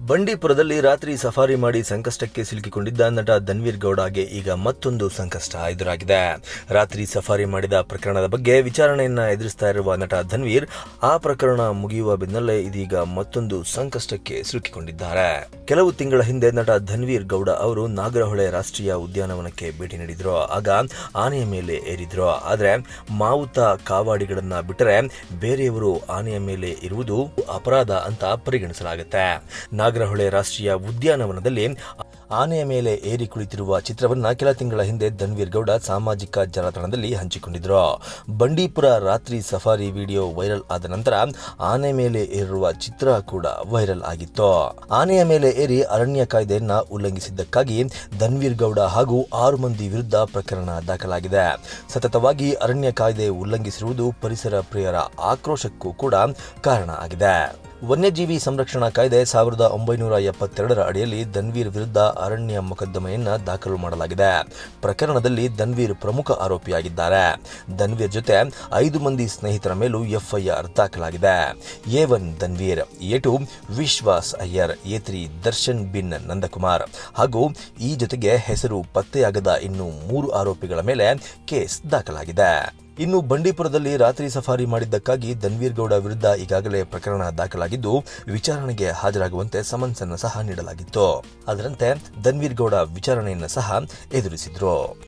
ಬಂಡೀಪುರದಲ್ಲಿ ರಾತ್ರಿ ಸಫಾರಿ ಮಾಡಿ ಸಂಕಷ್ಟಕ್ಕೆ ಸಿಲುಕಿಕೊಂಡಿದ್ದ ನಟ ಧನ್ವೀರ್ ಗೌಡಗೆ ಈಗ ಮತ್ತೊಂದು ಸಂಕಷ್ಟ ಎದುರಾಗಿದೆ ರಾತ್ರಿ ಸಫಾರಿ ಮಾಡಿದ ಪ್ರಕರಣದ ಬಗ್ಗೆ ವಿಚಾರಣೆಯನ್ನ ಎದುರಿಸ್ತಾ ಇರುವ ನಟ ಧನ್ವೀರ್ ಆ ಪ್ರಕರಣ ಮುಗಿಯುವ ಬೆನ್ನಲ್ಲೇ ಇದೀಗ ಮತ್ತೊಂದು ಸಂಕಷ್ಟಕ್ಕೆ ಸಿಲುಕಿಕೊಂಡಿದ್ದಾರೆ ಕೆಲವು ತಿಂಗಳ ಹಿಂದೆ ನಟ ಧನ್ವೀರ್ ಗೌಡ ಅವರು ನಾಗರಹೊಳೆ ರಾಷ್ಟ್ರೀಯ ಉದ್ಯಾನವನಕ್ಕೆ ಭೇಟಿ ನೀಡಿದ್ರು ಆಗ ಆನೆಯ ಮೇಲೆ ಏರಿದ್ರು ಆದ್ರೆ ಮಾವುತ ಕಾವಾಡಿಗಳನ್ನ ಬಿಟ್ಟರೆ ಬೇರೆಯವರು ಆನೆಯ ಮೇಲೆ ಇರುವುದು ಅಪರಾಧ ಅಂತ ಪರಿಗಣಿಸಲಾಗುತ್ತೆ ನಾಗರಹೊಳೆ ರಾಷ್ಟ್ರೀಯ ಉದ್ಯಾನವನದಲ್ಲಿ ಆನೆಯ ಮೇಲೆ ಏರಿ ಕುಳಿತಿರುವ ಚಿತ್ರವನ್ನ ಕೆಲ ತಿಂಗಳ ಹಿಂದೆ ಧನ್ವೀರ್ ಗೌಡ ಸಾಮಾಜಿಕ ಜಾಲತಾಣದಲ್ಲಿ ಹಂಚಿಕೊಂಡಿದ್ರು ಬಂಡೀಪುರ ರಾತ್ರಿ ಸಫಾರಿ ವಿಡಿಯೋ ವೈರಲ್ ಆದ ನಂತರ ಆನೆ ಮೇಲೆ ಏರಿರುವ ಚಿತ್ರ ಕೂಡ ವೈರಲ್ ಆಗಿತ್ತು ಆನೆಯ ಮೇಲೆ ಏರಿ ಅರಣ್ಯ ಕಾಯ್ದೆಯನ್ನ ಉಲ್ಲಂಘಿಸಿದ್ದಕ್ಕಾಗಿ ಧನ್ವೀರ್ ಗೌಡ ಹಾಗೂ ಆರು ಮಂದಿ ವಿರುದ್ಧ ಪ್ರಕರಣ ದಾಖಲಾಗಿದೆ ಸತತವಾಗಿ ಅರಣ್ಯ ಕಾಯ್ದೆ ಉಲ್ಲಂಘಿಸಿರುವುದು ಪರಿಸರ ಪ್ರಿಯರ ಆಕ್ರೋಶಕ್ಕೂ ಕೂಡ ಕಾರಣ ಆಗಿದೆ ವನ್ಯಜೀವಿ ಸಂರಕ್ಷಣಾ ಕಾಯ್ದೆ ಸಾವಿರದ ಒಂಬೈನೂರ ಎಪ್ಪತ್ತೆರಡರ ಅಡಿಯಲ್ಲಿ ಧನ್ವೀರ್ ವಿರುದ್ಧ ಅರಣ್ಯ ಮೊಕದ್ದಮೆಯನ್ನ ದಾಖಲು ಮಾಡಲಾಗಿದೆ ಪ್ರಕರಣದಲ್ಲಿ ಧನ್ವೀರ್ ಪ್ರಮುಖ ಆರೋಪಿಯಾಗಿದ್ದಾರೆ ಧನ್ವೀರ್ ಜೊತೆ ಐದು ಮಂದಿ ಸ್ನೇಹಿತರ ಮೇಲೂ ಎಫ್ಐಆರ್ ದಾಖಲಾಗಿದೆ A one Dhanveer A two Vishwas Iyer A three Darshan ಬಿನ್ ನಂದಕುಮಾರ್ ಹಾಗೂ ಈ ಜೊತೆಗೆ ಹೆಸರು ಪತ್ತೆಯಾಗದ ಇನ್ನು ಮೂರು ಆರೋಪಿಗಳ ಮೇಲೆ ಕೇಸ್ ದಾಖಲಾಗಿದೆ ಇನ್ನು ಬಂಡೀಪುರದಲ್ಲಿ ರಾತ್ರಿ ಸಫಾರಿ ಮಾಡಿದ್ದಕ್ಕಾಗಿ ಧನ್ವೀರ್ ಗೌಡ ವಿರುದ್ಧ ಈಗಾಗಲೇ ಪ್ರಕರಣ ದಾಖಲಾಗಿದ್ದು ವಿಚಾರಣೆಗೆ ಹಾಜರಾಗುವಂತೆ ಸಮನ್ಸ್ ಅನ್ನು ಸಹ ನೀಡಲಾಗಿತ್ತು ಅದರಂತೆ ಧನ್ವೀರ್ ಗೌಡ ವಿಚಾರಣೆಯನ್ನು ಸಹ ಎದುರಿಸಿದ್ರು